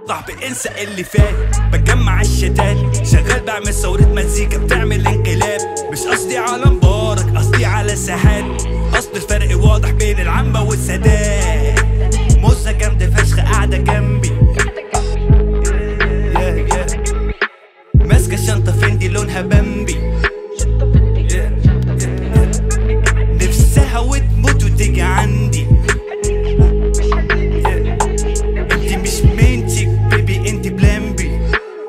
صاحبي انسى اللي فات بجمع الشتات شغال بعمل ثورة مزيكا بتعمل انقلاب مش قصدي على مبارك قصدي على ساحات اصل الفرق واضح بين العامة والسادات موزة جامدة فشخ قاعدة جنبي Yeah, yeah. ماسكة شنطة فندي لونها بامبي نفسها وتموت وتيجي عندي انت مش منتك بيبي انت بلامبي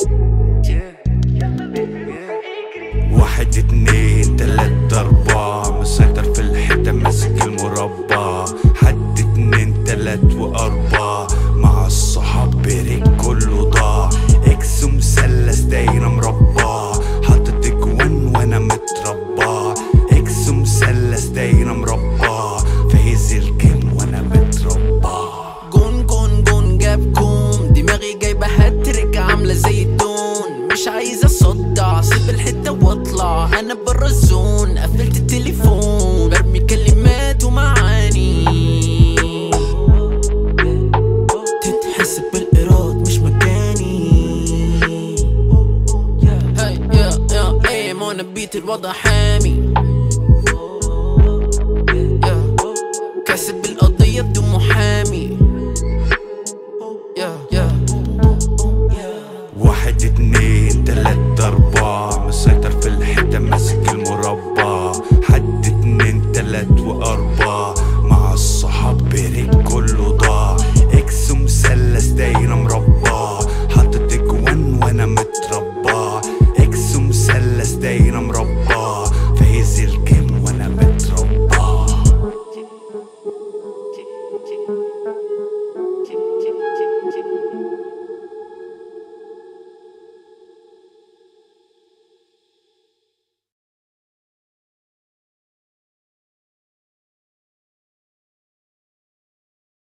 واحد اتنين تلات اربعة مسيطر في الحتة ماسك المربع حد اتنين تلات واربعة مع الصحاب بريك كله ضاع اكس مثلث دايرة مربع حاطط اجوان وانا متربع اكس مثلث دايرة مربع فايز الجيم وانا متربع جون جون جون جاب جون دماغي جايبة هاتريك عاملة زي الدون مش عايز اصدع سيب الحتة واطلع انا برا الزون قفلت التليفون برمي كلمات ومعاني تتحسب بالايراد مش مكاني هاي يا يا ايم وانا بيت الوضع حامي يا كاسب القضية بدون محامي يا يا واحد اتنين تلات اربعة مسيطر في الحتة ماسك المربع حد اتنين تلات واربعة مع الصحاب بريك